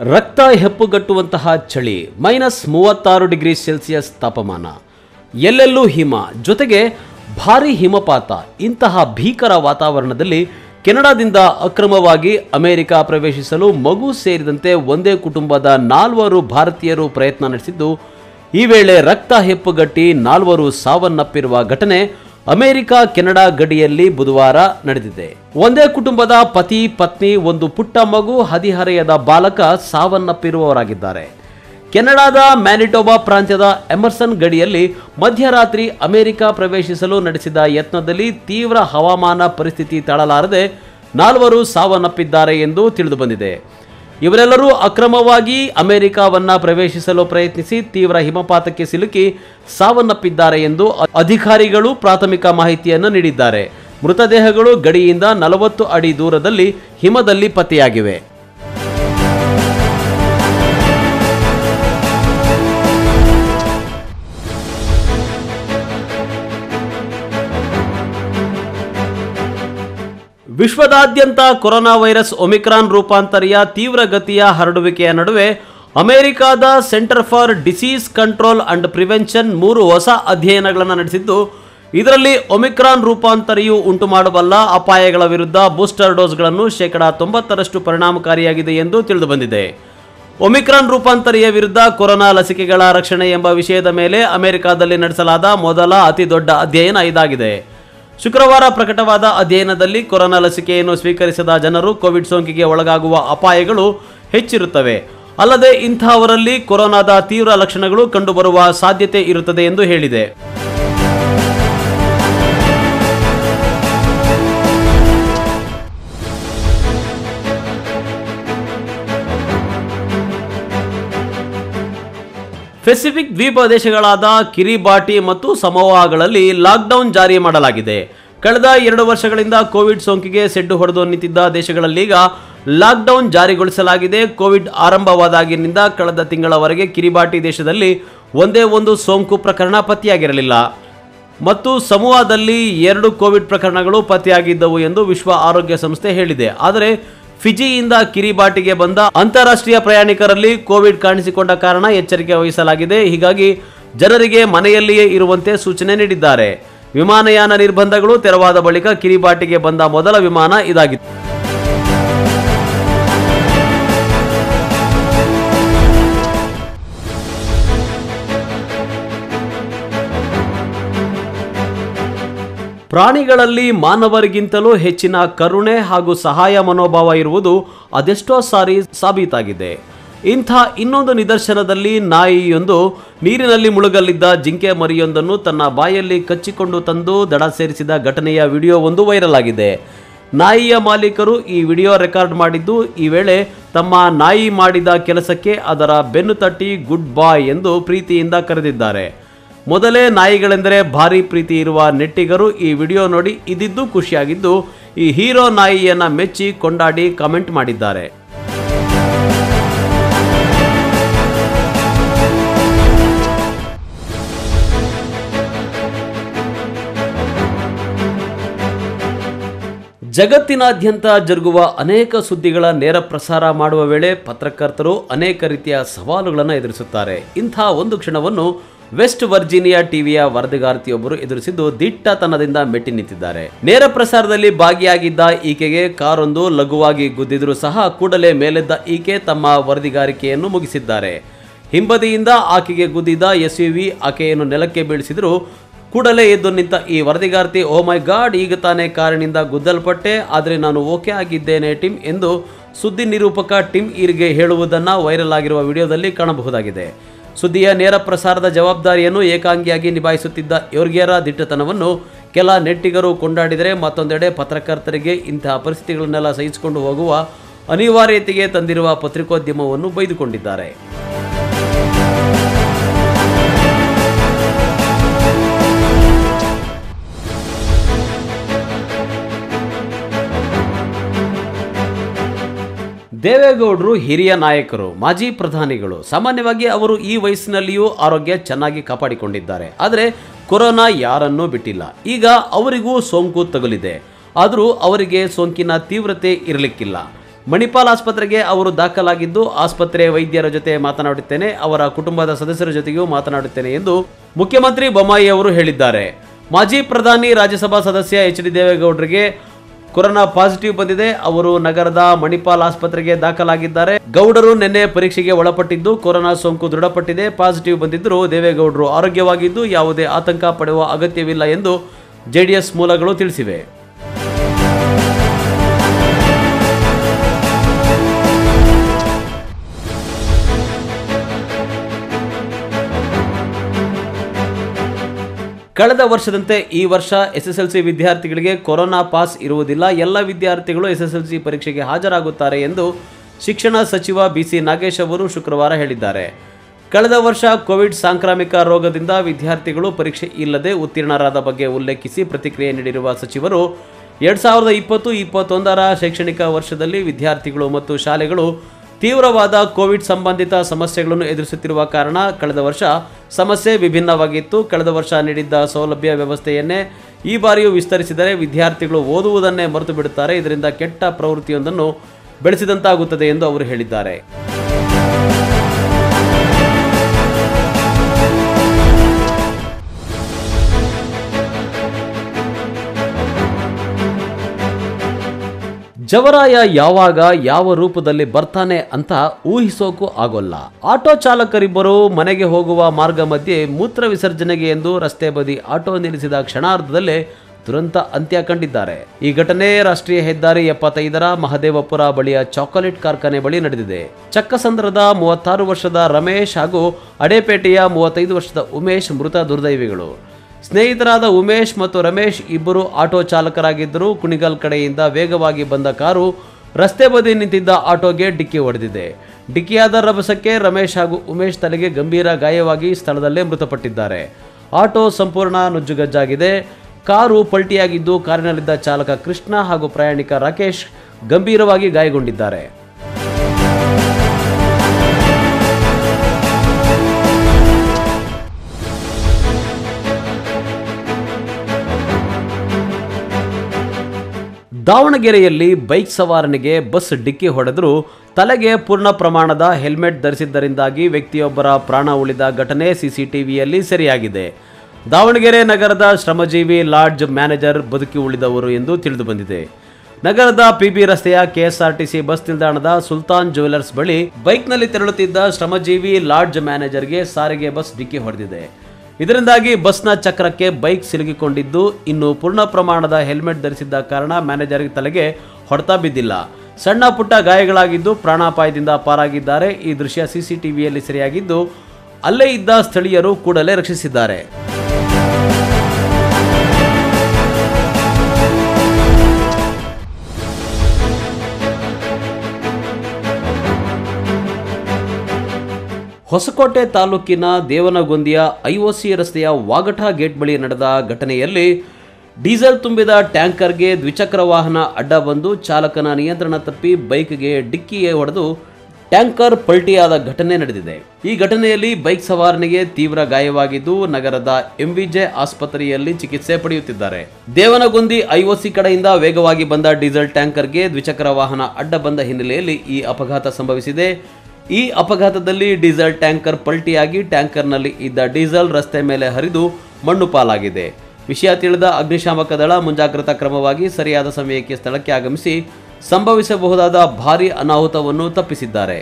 ರಕ್ತ ಹೆಪ್ಪುಗಟ್ಟುವಂತಹ ಚಳಿ ಮೈನಸ್ ಮೂವತ್ತಾರು ಡಿಗ್ರಿ ಸೆಲ್ಸಿಯಸ್ ತಾಪಮಾನ ಎಲ್ಲೆಲ್ಲೂ ಹಿಮ ಜೊತೆಗೆ ಭಾರಿ ಹಿಮಪಾತ ಇಂತಹ ಭೀಕರ ವಾತಾವರಣದಲ್ಲಿ ಕೆನಡಾದಿಂದ ಅಕ್ರಮವಾಗಿ ಅಮೆರಿಕ ಪ್ರವೇಶಿಸಲು ಮಗು ಸೇರಿದಂತೆ ಒಂದೇ ಕುಟುಂಬದ ನಾಲ್ವರು ಭಾರತೀಯರು ಪ್ರಯತ್ನ ನಡೆಸಿದ್ದು ಈ ವೇಳೆ ರಕ್ತ ಹೆಪ್ಪುಗಟ್ಟಿ ನಾಲ್ವರು ಸಾವನ್ನಪ್ಪಿರುವ ಘಟನೆ ಅಮೆರಿಕ ಕೆನಡಾ ಗಡಿಯಲ್ಲಿ ಬುಧವಾರ ನಡೆದಿದೆ ಒಂದೇ ಕುಟುಂಬದ ಪತಿ ಪತ್ನಿ ಒಂದು ಪುಟ್ಟ ಮಗು ಹದಿಹರೆಯದ ಬಾಲಕ ಸಾವನ್ನಪ್ಪಿರುವವರಾಗಿದ್ದಾರೆ ಕೆನಡಾದ ಮ್ಯಾನಿಟೋಬಾ ಪ್ರಾಂತ್ಯದ ಎಮರ್ಸನ್ ಗಡಿಯಲ್ಲಿ ಮಧ್ಯರಾತ್ರಿ ಅಮೆರಿಕ ಪ್ರವೇಶಿಸಲು ನಡೆಸಿದ ಯತ್ನದಲ್ಲಿ ತೀವ್ರ ಹವಾಮಾನ ಪರಿಸ್ಥಿತಿ ತಾಳಲಾರದೆ ನಾಲ್ವರು ಸಾವನ್ನಪ್ಪಿದ್ದಾರೆ ಎಂದು ತಿಳಿದುಬಂದಿದೆ ಇವರೆಲ್ಲರೂ ಅಕ್ರಮವಾಗಿ ಅಮೆರಿಕವನ್ನ ಪ್ರವೇಶಿಸಲು ಪ್ರಯತ್ನಿಸಿ ತೀವ್ರ ಹಿಮಪಾತಕ್ಕೆ ಸಿಲುಕಿ ಸಾವನ್ನಪ್ಪಿದ್ದಾರೆ ಎಂದು ಅ- ಅಧಿಕಾರಿಗಳು ಪ್ರಾಥಮಿಕ ಮಾಹಿತಿಯನ್ನು ನೀಡಿದ್ದಾರೆ ಮೃತದೇಹಗಳು ಗಡಿಯಿಂದ ನಲವತ್ತು ಅಡಿ ದೂರದಲ್ಲಿ ಹಿಮದಲ್ಲಿ ಪತ್ತೆಯಾಗಿವೆ ವಿಶ್ವದಾದ್ಯಂತ ಕೊರೋನಾ ವೈರಸ್ ಒಮಿಕ್ರಾನ್ ರೂಪಾಂತರಿಯ ತೀವ್ರಗತಿಯ ಹರಡುವಿಕೆಯ ನಡುವೆ ಅಮೆರಿಕಾದ centre for disease control and prevention ಮೂರು ಹೊಸ ಅಧ್ಯಯನಗಳನ್ನು ನಡೆಸಿದ್ದು ಇದರಲ್ಲಿ ಒಮಿಕ್ರಾನ್ ರೂಪಾಂತರಿಯು ಉಂಟು ಮಾಡಬಲ್ಲ ಅಪಾಯಗಳ ವಿರುದ್ಧ ಬೂಸ್ಟರ್ ಡೋಸ್ಗಳನ್ನು ಶೇಕಡಾ ತೊಂಬತ್ತರಷ್ಟು ಪರಿಣಾಮಕಾರಿಯಾಗಿದೆ ಎಂದು ತಿಳಿದುಬಂದಿದೆ ಒಮಿಕ್ರಾನ್ ರೂಪಾಂತರಿಯ ವಿರುದ್ಧ ಕೊರೋನಾ ಲಸಿಕೆಗಳ ರಕ್ಷಣೆ ಎಂಬ ವಿಷಯದ ಮೇಲೆ ಅಮೆರಿಕಾದಲ್ಲಿ ನಡೆಸಲಾದ ಮೊದಲ ಅತಿ ದೊಡ್ಡ ಅಧ್ಯಯನ ಇದಾಗಿದೆ ಶುಕ್ರವಾರ ಪ್ರಕಟವಾದ ಅಧ್ಯಯನದಲ್ಲಿ ಕೊರೋನಾ ಲಸಿಕೆಯನ್ನು ಸ್ವೀಕರಿಸದ ಜನರು ಕೋವಿಡ್ ಸೋಂಕಿಗೆ ಒಳಗಾಗುವ ಅಪಾಯಗಳು ಹೆಚ್ಚಿರುತ್ತವೆ ಅಲ್ಲದೆ ಇಂತಹವರಲ್ಲಿ ಕೊರೋನಾದ ತೀವ್ರ ಲಕ್ಷಣಗಳು ಕಂಡುಬರುವ ಸಾಧ್ಯತೆ ಇರುತ್ತದೆ ಎಂದು ಹೇಳಿದೆ ಪೆಸಿಫಿಕ್ ದ್ವೀಪ ದೇಶಗಳಾದ ಕಿರಿಬಾಟಿ ಮತ್ತು ಸಮೋವಾಗಳಲ್ಲಿ ಲಾಕ್ಡೌನ್ ಜಾರಿ ಮಾಡಲಾಗಿದೆ ಕಳೆದ ಎರಡು ವರ್ಷಗಳಿಂದ ಕೋವಿಡ್ ಸೋಂಕಿಗೆ ಸೆಡ್ಡು ಹೊಡೆದು ನಿಂತಿದ್ದ ದೇಶಗಳಲ್ಲೀಗ ಲಾಕ್ಡೌನ್ ಜಾರಿಗೊಳಿಸಲಾಗಿದೆ ಕೋವಿಡ್ ಆರಂಭವಾದಾಗಿನಿಂದ ಕಳೆದ ತಿಂಗಳವರೆಗೆ ಕಿರಿಬಾಟಿ ದೇಶದಲ್ಲಿ ಒಂದೇ ಒಂದು ಸೋಂಕು ಪ್ರಕರಣ ಪತ್ತೆಯಾಗಿರಲಿಲ್ಲ ಮತ್ತು ಸಮೂಹದಲ್ಲಿ ಎರಡು ಕೋವಿಡ್ ಪ್ರಕರಣಗಳು ಪತ್ತೆಯಾಗಿದ್ದವು ಎಂದು ವಿಶ್ವ ಆರೋಗ್ಯ ಸಂಸ್ಥೆ ಹೇಳಿದೆ ಆದರೆ ಫಿಜಿಯಿಂದ ಕಿರಿಬಾಟಿಗೆ ಬಂದ ಅಂತಾರಾಷ್ಟ್ರೀಯ ಪ್ರಯಾಣಿಕರಲ್ಲಿ ಕೋವಿಡ್ ಕಾಣಿಸಿಕೊಂಡ ಕಾರಣ ಎಚ್ಚರಿಕೆ ವಹಿಸಲಾಗಿದೆ ಹೀಗಾಗಿ ಜನರಿಗೆ ಮನೆಯಲ್ಲಿಯೇ ಇರುವಂತೆ ಸೂಚನೆ ನೀಡಿದ್ದಾರೆ ವಿಮಾನಯಾನ ನಿರ್ಬಂಧಗಳು ತೆರವಾದ ಬಳಿಕ ಕಿರಿಬಾಟಿಗೆ ಬಂದ ಮೊದಲ ವಿಮಾನ ಇದಾಗಿತ್ತು ಪ್ರಾಣಿಗಳಲ್ಲಿ ಮಾನವರಿಗಿಂತಲೂ ಹೆಚ್ಚಿನ ಕರುಣೆ ಹಾಗೂ ಸಹಾಯ ಮನೋಭಾವ ಇರುವುದು ಅದೆಷ್ಟೋ ಸಾರಿ ಸಾಬೀತಾಗಿದೆ ಇಂಥ ಇನ್ನೊಂದು ನಿದರ್ಶನದಲ್ಲಿ ನಾಯಿಯೊಂದು ನೀರಿನಲ್ಲಿ ಮುಳುಗಲಿದ್ದ ಜಿಂಕೆ ಮರಿಯೊಂದನ್ನು ತನ್ನ ಬಾಯಲ್ಲಿ ಕಚ್ಚಿಕೊಂಡು ತಂದು ದಡ ಸೇರಿಸಿದ ಘಟನೆಯ ವಿಡಿಯೋ ಒಂದು ವೈರಲ್ ಆಗಿದೆ ನಾಯಿಯ ಮಾಲೀಕರು ಈ ವಿಡಿಯೋ ರೆಕಾರ್ಡ್ ಮಾಡಿದ್ದು ಈ ವೇಳೆ ತಮ್ಮ ನಾಯಿ ಮಾಡಿದ ಕೆಲಸಕ್ಕೆ ಅದರ ಬೆನ್ನು ತಟ್ಟಿ ಗುಡ್ ಬಾಯ್ ಎಂದು ಪ್ರೀತಿಯಿಂದ ಕರೆದಿದ್ದಾರೆ ಮೊದಲೇ ನಾಯಿಗಳೆಂದರೆ ಭಾರಿ ಪ್ರೀತಿ ಇರುವ ನೆಟ್ಟಿಗರು ಈ ವಿಡಿಯೋ ನೋಡಿ ಇದಿದ್ದು ಖುಷಿಯಾಗಿದ್ದು ಈ ಹೀರೋ ನಾಯಿಯನ್ನ ಮೆಚ್ಚಿ ಕೊಂಡಾಡಿ ಕಾಮೆಂಟ್ ಮಾಡಿದ್ದಾರೆ ಜಗತ್ತಿನಾದ್ಯಂತ ಜರುಗುವ ಅನೇಕ ಸುದ್ದಿಗಳ ನೇರ ಪ್ರಸಾರ ಮಾಡುವ ವೇಳೆ ಪತ್ರಕರ್ತರು ಅನೇಕ ರೀತಿಯ ಸವಾಲುಗಳನ್ನು ಎದುರಿಸುತ್ತಾರೆ ಇಂಥ ಒಂದು ಕ್ಷಣವನ್ನು ವೆಸ್ಟ್ ವರ್ಜೀನಿಯಾ ಟಿವಿಯ ವರದಿಗಾರ್ತಿಯೊಬ್ಬರು ಎದುರಿಸಿದ್ದು ದಿಟ್ಟತನದಿಂದ ಮೆಟ್ಟಿ ನಿಂತಿದ್ದಾರೆ ನೇರ ಪ್ರಸಾರದಲ್ಲಿ ಭಾಗಿಯಾಗಿದ್ದ ಈಕೆಗೆ ಕಾರೊಂದು ಲಘುವಾಗಿ ಗುದ್ದಿದರೂ ಸಹ ಕೂಡಲೇ ಮೇಲೆದ್ದ ಈಕೆ ತಮ್ಮ ವರದಿಗಾರಿಕೆಯನ್ನು ಮುಗಿಸಿದ್ದಾರೆ ಹಿಂಬದಿಯಿಂದ ಆಕೆಗೆ ಗುದ್ದಿದ ಎಸ್ಯುವಿ ಆಕೆಯನ್ನು ನೆಲಕ್ಕೆ ಬೀಳಿಸಿದ್ರು ಕೂಡಲೇ ಎದ್ದು ನಿಂತ ಈ ವರದಿಗಾರ್ತಿ ಓ ಮೈ ಗಾಡ್ ಈಗ ತಾನೇ ಕಾರಿನಿಂದ ಗುದ್ದಲ್ಪಟ್ಟೆ ಆದರೆ ನಾನು ಓಕೆ ಆಗಿದ್ದೇನೆ ಟಿಮ್ ಎಂದು ಸುದ್ದಿ ನಿರೂಪಕ ಟಿಮ್ ಈರ್ಗೆ ಹೇಳುವುದನ್ನು ವೈರಲ್ ಆಗಿರುವ ವಿಡಿಯೋದಲ್ಲಿ ಕಾಣಬಹುದಾಗಿದೆ ಸುದ್ದಿಯ ನೇರ ಪ್ರಸಾರದ ಜವಾಬ್ದಾರಿಯನ್ನು ಏಕಾಂಗಿಯಾಗಿ ನಿಭಾಯಿಸುತ್ತಿದ್ದ ಯೋರ್ಗಿಯರ ದಿಟ್ಟತನವನ್ನು ಕೆಲ ನೆಟ್ಟಿಗರು ಕೊಂಡಾಡಿದರೆ ಮತ್ತೊಂದೆಡೆ ಪತ್ರಕರ್ತರಿಗೆ ಇಂತಹ ಪರಿಸ್ಥಿತಿಗಳನ್ನೆಲ್ಲ ಸಹಿಸಿಕೊಂಡು ಹೋಗುವ ಅನಿವಾರ್ಯತೆಗೆ ತಂದಿರುವ ಪತ್ರಿಕೋದ್ಯಮವನ್ನು ಬೈದುಕೊಂಡಿದ್ದಾರೆ ದೇವೇಗೌಡರು ಹಿರಿಯ ನಾಯಕರು ಮಾಜಿ ಪ್ರಧಾನಿಗಳು ಸಾಮಾನ್ಯವಾಗಿ ಅವರು ಈ ವಯಸ್ಸಿನಲ್ಲಿಯೂ ಆರೋಗ್ಯ ಚೆನ್ನಾಗಿ ಕಾಪಾಡಿಕೊಂಡಿದ್ದಾರೆ ಆದರೆ ಕೊರೋನಾ ಯಾರನ್ನೂ ಬಿಟ್ಟಿಲ್ಲ ಈಗ ಅವರಿಗೂ ಸೋಂಕು ತಗುಲಿದೆ ಆದರೂ ಅವರಿಗೆ ಸೋಂಕಿನ ತೀವ್ರತೆ ಇರಲಿಕ್ಕಿಲ್ಲ ಮಣಿಪಾಲ್ ಆಸ್ಪತ್ರೆಗೆ ಅವರು ದಾಖಲಾಗಿದ್ದು ಆಸ್ಪತ್ರೆ ವೈದ್ಯರ ಜೊತೆ ಮಾತನಾಡುತ್ತೇನೆ ಅವರ ಕುಟುಂಬದ ಸದಸ್ಯರ ಜೊತೆಗೂ ಮಾತನಾಡುತ್ತೇನೆ ಎಂದು ಮುಖ್ಯಮಂತ್ರಿ ಬೊಮ್ಮಾಯಿ ಅವರು ಹೇಳಿದ್ದಾರೆ ಮಾಜಿ ಪ್ರಧಾನಿ ರಾಜ್ಯಸಭಾ ಸದಸ್ಯ ಎಚ್ ಡಿ ದೇವೇಗೌಡರಿಗೆ ಕೊರೋನಾ ಪಾಸಿಟಿವ್ ಬಂದಿದೆ ಅವರು ನಗರದ ಮಣಿಪಾಲ್ ಆಸ್ಪತ್ರೆಗೆ ದಾಖಲಾಗಿದ್ದಾರೆ ಗೌಡರು ನಿನ್ನೆ ಪರೀಕ್ಷೆಗೆ ಒಳಪಟ್ಟಿದ್ದು ಕೊರೋನಾ ಸೋಂಕು ದೃಢಪಟ್ಟಿದೆ ಪಾಸಿಟಿವ್ ಬಂದಿದ್ದರೂ ದೇವೇಗೌಡರು ಆರೋಗ್ಯವಾಗಿದ್ದು ಯಾವುದೇ ಆತಂಕ ಪಡುವ ಅಗತ್ಯವಿಲ್ಲ ಎಂದು ಜೆಡಿಎಸ್ ಮೂಲಗಳು ತಿಳಿಸಿವೆ ಕಳೆದ ವರ್ಷದಂತೆ ಈ ವರ್ಷ ಎಸ್ಎಸ್ಎಲ್ಸಿ ವಿದ್ಯಾರ್ಥಿಗಳಿಗೆ ಕೊರೋನಾ ಪಾಸ್ ಇರುವುದಿಲ್ಲ ಎಲ್ಲ ವಿದ್ಯಾರ್ಥಿಗಳು ಎಸ್ಎಸ್ಎಲ್ಸಿ ಪರೀಕ್ಷೆಗೆ ಹಾಜರಾಗುತ್ತಾರೆ ಎಂದು ಶಿಕ್ಷಣ ಸಚಿವ ಬಿಸಿ ನಾಗೇಶ್ ಅವರು ಶುಕ್ರವಾರ ಹೇಳಿದ್ದಾರೆ ಕಳೆದ ವರ್ಷ ಕೋವಿಡ್ ಸಾಂಕ್ರಾಮಿಕ ರೋಗದಿಂದ ವಿದ್ಯಾರ್ಥಿಗಳು ಪರೀಕ್ಷೆ ಇಲ್ಲದೆ ಉತ್ತೀರ್ಣರಾದ ಬಗ್ಗೆ ಉಲ್ಲೇಖಿಸಿ ಪ್ರತಿಕ್ರಿಯೆ ನೀಡಿರುವ ಸಚಿವರು ಎರಡ್ ಸಾವಿರದ ಇಪ್ಪತ್ತು ಇಪ್ಪತ್ತೊಂದರ ಶೈಕ್ಷಣಿಕ ವರ್ಷದಲ್ಲಿ ವಿದ್ಯಾರ್ಥಿಗಳು ಮತ್ತು ಶಾಲೆಗಳು ತೀವ್ರವಾದ ಕೋವಿಡ್ ಸಂಬಂಧಿತ ಸಮಸ್ಯೆಗಳನ್ನು ಎದುರಿಸುತ್ತಿರುವ ಕಾರಣ ಕಳೆದ ವರ್ಷ ಸಮಸ್ಯೆ ವಿಭಿನ್ನವಾಗಿತ್ತು ಕಳೆದ ವರ್ಷ ನೀಡಿದ್ದ ಸೌಲಭ್ಯ ವ್ಯವಸ್ಥೆಯನ್ನೇ ಈ ಬಾರಿಯೂ ವಿಸ್ತರಿಸಿದರೆ ವಿದ್ಯಾರ್ಥಿಗಳು ಓದುವುದನ್ನೇ ಮರೆತು ಬಿಡುತ್ತಾರೆ ಇದರಿಂದ ಕೆಟ್ಟ ಪ್ರವೃತ್ತಿಯೊಂದನ್ನು ಬೆಳೆಸಿದಂತಾಗುತ್ತದೆ ಎಂದು ಅವರು ಹೇಳಿದ್ದಾರೆ ಜವರಾಯ ಯಾವಾಗ ಯಾವ ರೂಪದಲ್ಲಿ ಬರ್ತಾನೆ ಅಂತ ಊಹಿಸೋಕು ಆಗೋಲ್ಲ ಆಟೋ ಚಾಲಕರಿಬ್ಬರು ಮನೆಗೆ ಹೋಗುವ ಮಾರ್ಗ ಮಧ್ಯೆ ಮೂತ್ರ ವಿಸರ್ಜನೆಗೆ ಎಂದು ರಸ್ತೆ ಬದಿ ಆಟೋ ನಿಲ್ಲಿಸಿದ ಕ್ಷಣಾರ್ಧದಲ್ಲೇ ದುರಂತ ಅಂತ್ಯ ಕಂಡಿದ್ದಾರೆ ಈ ಘಟನೆ ರಾಷ್ಟ್ರೀಯ ಹೆದ್ದಾರಿ ಎಪ್ಪತ್ತೈದರ ಮಹದೇವಪುರ ಬಳಿಯ ಚಾಕೊಲೇಟ್ ಕಾರ್ಖಾನೆ ಬಳಿ ನಡೆದಿದೆ ಚಕ್ಕಸಂದ್ರದ ಮೂವತ್ತಾರು ವರ್ಷದ ರಮೇಶ್ ಹಾಗೂ ಅಡೇಪೇಟೆಯ ಮೂವತ್ತೈದು ವರ್ಷದ ಉಮೇಶ್ ಮೃತ ದುರ್ದೈವಿಗಳು ಸ್ನೇಹಿತರಾದ ಉಮೇಶ್ ಮತ್ತು ರಮೇಶ್ ಇಬ್ಬರು ಆಟೋ ಚಾಲಕರಾಗಿದ್ದರು ಕುಣಿಗಲ್ ಕಡೆಯಿಂದ ವೇಗವಾಗಿ ಬಂದ ಕಾರು ರಸ್ತೆ ಬದಿ ನಿಂತಿದ್ದ ಆಟೋಗೆ ಡಿಕ್ಕಿ ಹೊಡೆದಿದೆ ಡಿಕ್ಕಿಯಾದ ರಭಸಕ್ಕೆ ರಮೇಶ್ ಹಾಗೂ ಉಮೇಶ್ ತಲೆಗೆ ಗಂಭೀರ ಗಾಯವಾಗಿ ಸ್ಥಳದಲ್ಲೇ ಮೃತಪಟ್ಟಿದ್ದಾರೆ ಆಟೋ ಸಂಪೂರ್ಣ ನುಜ್ಜುಗಜ್ಜಾಗಿದೆ ಕಾರು ಪಲ್ಟಿಯಾಗಿದ್ದು ಕಾರಿನಲ್ಲಿದ್ದ ಚಾಲಕ ಕೃಷ್ಣ ಹಾಗೂ ಪ್ರಯಾಣಿಕ ರಾಕೇಶ್ ಗಂಭೀರವಾಗಿ ಗಾಯಗೊಂಡಿದ್ದಾರೆ ದಾವಣಗೆರೆಯಲ್ಲಿ ಬೈಕ್ ಸವಾರನಿಗೆ ಬಸ್ ಡಿಕ್ಕಿ ಹೊಡೆದರೂ ತಲೆಗೆ ಪೂರ್ಣ ಪ್ರಮಾಣದ ಹೆಲ್ಮೆಟ್ ಧರಿಸಿದ್ದರಿಂದಾಗಿ ವ್ಯಕ್ತಿಯೊಬ್ಬರ ಪ್ರಾಣ ಉಳಿದ ಘಟನೆ ಸಿಸಿಟಿವಿಯಲ್ಲಿ ಸೆರೆಯಾಗಿದೆ ದಾವಣಗೆರೆ ನಗರದ ಶ್ರಮಜೀವಿ ಲಾಡ್ಜ್ ಮ್ಯಾನೇಜರ್ ಬದುಕಿ ಉಳಿದವರು ಎಂದು ತಿಳಿದುಬಂದಿದೆ ನಗರದ ಪಿಬಿ ರಸ್ತೆಯ ಕೆಎಸ್ಆರ್ಟಿಸಿ ಬಸ್ ನಿಲ್ದಾಣದ ಸುಲ್ತಾನ್ ಜ್ಯುವೆಲರ್ಸ್ ಬಳಿ ಬೈಕ್ನಲ್ಲಿ ತೆರಳುತ್ತಿದ್ದ ಶ್ರಮಜೀವಿ ಲಾಡ್ಜ್ ಮ್ಯಾನೇಜರ್ಗೆ ಸಾರಿಗೆ ಬಸ್ ಡಿಕ್ಕಿ ಹೊಡೆದಿದೆ ಇದರಿಂದಾಗಿ ಬಸ್ನ ಚಕ್ರಕ್ಕೆ ಬೈಕ್ ಸಿಲುಕಿಕೊಂಡಿದ್ದು ಇನ್ನು ಪೂರ್ಣ ಪ್ರಮಾಣದ ಹೆಲ್ಮೆಟ್ ಧರಿಸಿದ್ದ ಕಾರಣ ಮ್ಯಾನೇಜರ್ ತಲೆಗೆ ಹೊಡೆತ ಬಿದ್ದಿಲ್ಲ ಸಣ್ಣ ಪುಟ್ಟ ಗಾಯಗಳಾಗಿದ್ದು ಪ್ರಾಣಾಪಾಯದಿಂದ ಪಾರಾಗಿದ್ದಾರೆ ಈ ದೃಶ್ಯ ಸಿಸಿಟಿವಿಯಲ್ಲಿ ಸೆರೆಯಾಗಿದ್ದು ಅಲ್ಲೇ ಇದ್ದ ಸ್ಥಳೀಯರು ಕೂಡಲೇ ರಕ್ಷಿಸಿದ್ದಾರೆ ಹೊಸಕೋಟೆ ತಾಲೂಕಿನ ದೇವನಗೊಂದಿಯ ಐಒಸಿ ರಸ್ತೆಯ ವಾಗಠ ಗೇಟ್ ಬಳಿ ನಡೆದ ಘಟನೆಯಲ್ಲಿ ಡೀಸೆಲ್ ತುಂಬಿದ ಟ್ಯಾಂಕರ್ಗೆ ದ್ವಿಚಕ್ರ ವಾಹನ ಅಡ್ಡ ಬಂದು ಚಾಲಕನ ನಿಯಂತ್ರಣ ತಪ್ಪಿ ಬೈಕ್ಗೆ ಡಿಕ್ಕಿ ಹೊಡೆದು ಟ್ಯಾಂಕರ್ ಪಲ್ಟಿಯಾದ ಘಟನೆ ನಡೆದಿದೆ ಈ ಘಟನೆಯಲ್ಲಿ ಬೈಕ್ ಸವಾರನಿಗೆ ತೀವ್ರ ಗಾಯವಾಗಿದ್ದು ನಗರದ ಎಂವಿಜೆ ಆಸ್ಪತ್ರೆಯಲ್ಲಿ ಚಿಕಿತ್ಸೆ ಪಡೆಯುತ್ತಿದ್ದಾರೆ ದೇವನಗುಂದಿ ಐಒಸಿ ಕಡೆಯಿಂದ ವೇಗವಾಗಿ ಬಂದ ಡೀಸೆಲ್ ಟ್ಯಾಂಕರ್ಗೆ ದ್ವಿಚಕ್ರ ವಾಹನ ಅಡ್ಡ ಬಂದ ಹಿನ್ನೆಲೆಯಲ್ಲಿ ಈ ಅಪಘಾತ ಸಂಭವಿಸಿದೆ ಈ ಅಪಘಾತದಲ್ಲಿ ಡೀಸೆಲ್ ಟ್ಯಾಂಕರ್ ಪಲ್ಟಿಯಾಗಿ ಟ್ಯಾಂಕರ್ನಲ್ಲಿ ಇದ್ದ ಡೀಸೆಲ್ ರಸ್ತೆ ಮೇಲೆ ಹರಿದು ಮಣ್ಣು ಪಾಲಾಗಿದೆ ವಿಷಯ ತಿಳಿದ ಅಗ್ನಿಶಾಮಕ ದಳ ಮುಂಜಾಗ್ರತಾ ಕ್ರಮವಾಗಿ ಸರಿಯಾದ ಸಮಯಕ್ಕೆ ಸ್ಥಳಕ್ಕೆ ಆಗಮಿಸಿ ಸಂಭವಿಸಬಹುದಾದ ಭಾರೀ ಅನಾಹುತವನ್ನು ತಪ್ಪಿಸಿದ್ದಾರೆ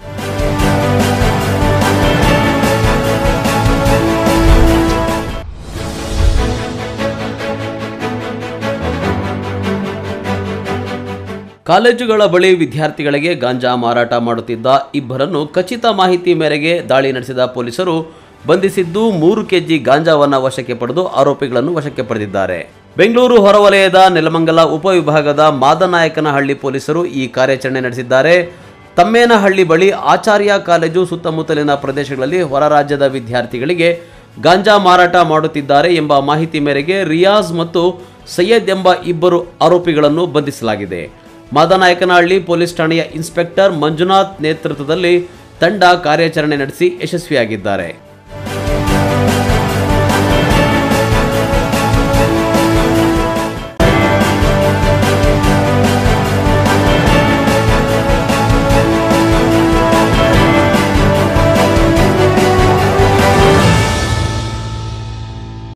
ಕಾಲೇಜುಗಳ ಬಳಿ ವಿದ್ಯಾರ್ಥಿಗಳಿಗೆ ಗಾಂಜಾ ಮಾರಾಟ ಮಾಡುತ್ತಿದ್ದ ಇಬ್ಬರನ್ನು ಖಚಿತ ಮಾಹಿತಿ ಮೇರೆಗೆ ದಾಳಿ ನಡೆಸಿದ ಪೊಲೀಸರು ಬಂಧಿಸಿದ್ದು ಮೂರು ಕೆಜಿ ಗಾಂಜಾವನ್ನ ವಶಕ್ಕೆ ಪಡೆದು ಆರೋಪಿಗಳನ್ನು ವಶಕ್ಕೆ ಪಡೆದಿದ್ದಾರೆ ಬೆಂಗಳೂರು ಹೊರವಲಯದ ನೆಲಮಂಗಲ ಉಪವಿಭಾಗದ ಮಾದನಾಯಕನಹಳ್ಳಿ ಪೊಲೀಸರು ಈ ಕಾರ್ಯಾಚರಣೆ ನಡೆಸಿದ್ದಾರೆ ತಮ್ಮೇನಹಳ್ಳಿ ಬಳಿ ಆಚಾರ್ಯ ಕಾಲೇಜು ಸುತ್ತಮುತ್ತಲಿನ ಪ್ರದೇಶಗಳಲ್ಲಿ ಹೊರ ರಾಜ್ಯದ ವಿದ್ಯಾರ್ಥಿಗಳಿಗೆ ಗಾಂಜಾ ಮಾರಾಟ ಮಾಡುತ್ತಿದ್ದಾರೆ ಎಂಬ ಮಾಹಿತಿ ಮೇರೆಗೆ ರಿಯಾಜ್ ಮತ್ತು ಸೈಯದ್ ಎಂಬ ಇಬ್ಬರು ಆರೋಪಿಗಳನ್ನು ಬಂಧಿಸಲಾಗಿದೆ ಮಾದನಾಯಕನಹಳ್ಳಿ ಪೊಲೀಸ್ ಠಾಣೆಯ ಇನ್ಸ್ಪೆಕ್ಟರ್ ಮಂಜುನಾಥ್ ನೇತೃತ್ವದಲ್ಲಿ ತಂಡ ಕಾರ್ಯಾಚರಣೆ ನಡೆಸಿ ಯಶಸ್ವಿಯಾಗಿದ್ದಾರೆ